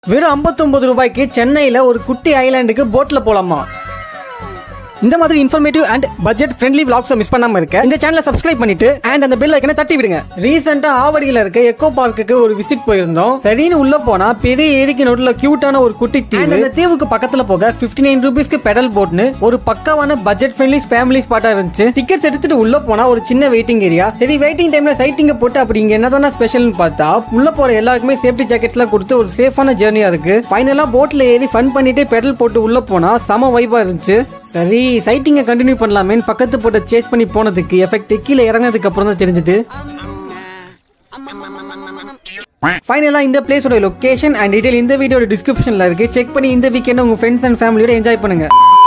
வெறும் 59 ரூபாய்க்கு சென்னையில ஒரு குட்டி ஐலாண்டுக்கு போட்ல போலாமா இந்த மாதிரி informative and budget friendly vlogs miss பண்ணாம இருக்க இந்த சேனலை சப்ஸ்கிரைப் பண்ணிட்டு அண்ட் அந்த பெல் ஐக்கனை தட்டி விடுங்க ரீசெண்டா ஆவடியில இருக்க எக்கோ பார்க்குக்கு ஒரு விசிட் போயிருந்தோம் சரின்னு உள்ள போனா பெரிய ஏரிக்கு நடுவுல கியூட்டான ஒரு குட்டி தீவு அந்த தீவுக்கு பக்கத்துல போக 59 நைன் ருபீஸ்க்கு பெடல் போட்னு ஒரு பக்காவான பட்ஜெட் ஃப்ரெண்ட்லி ஃபேமிலி ஸ்பாட்டா இருந்துச்சு டிக்கெட்ஸ் எடுத்துட்டு உள்ள போனா ஒரு சின்ன வெயிட்டிங் ஏரியா சரி வெயிட்டிங் டைம்ல சைட்டிங்க போட்டு அப்படி இங்க என்னதான ஸ்பெஷல்னு பார்த்தா உள்ள போற எல்லாருக்குமே சேஃப்டி ஜாக்கெட்ஸ்லாம் கொடுத்து ஒரு சேஃபான ஜேர்னியா இருக்கு ஃபைனலா போட்ல ஏறி ஃபன் பண்ணிட்டு பெடல் போட்டு உள்ள போனா செம வைபா இருந்துச்சு சரி சைட்டிங்கை கண்டினியூ பண்ணலாமேன்னு பக்கத்து போட்ட சேஸ் பண்ணி போனதுக்கு எஃபெக்ட் கீழே இறங்கினதுக்கு அப்புறம் தான் தெரிஞ்சது ஃபைனலா இந்த பிளேஸோட லொகேஷன் அண்ட் டீடைல் இந்த வீடியோட டிஸ்கிரிப்ஷன்ல இருக்கு செக் பண்ணி இந்த வீக்கெண்ட் உங்க ஃப்ரெண்ட்ஸ் அண்ட் ஃபேமிலியோட என்ஜாய் பண்ணுங்க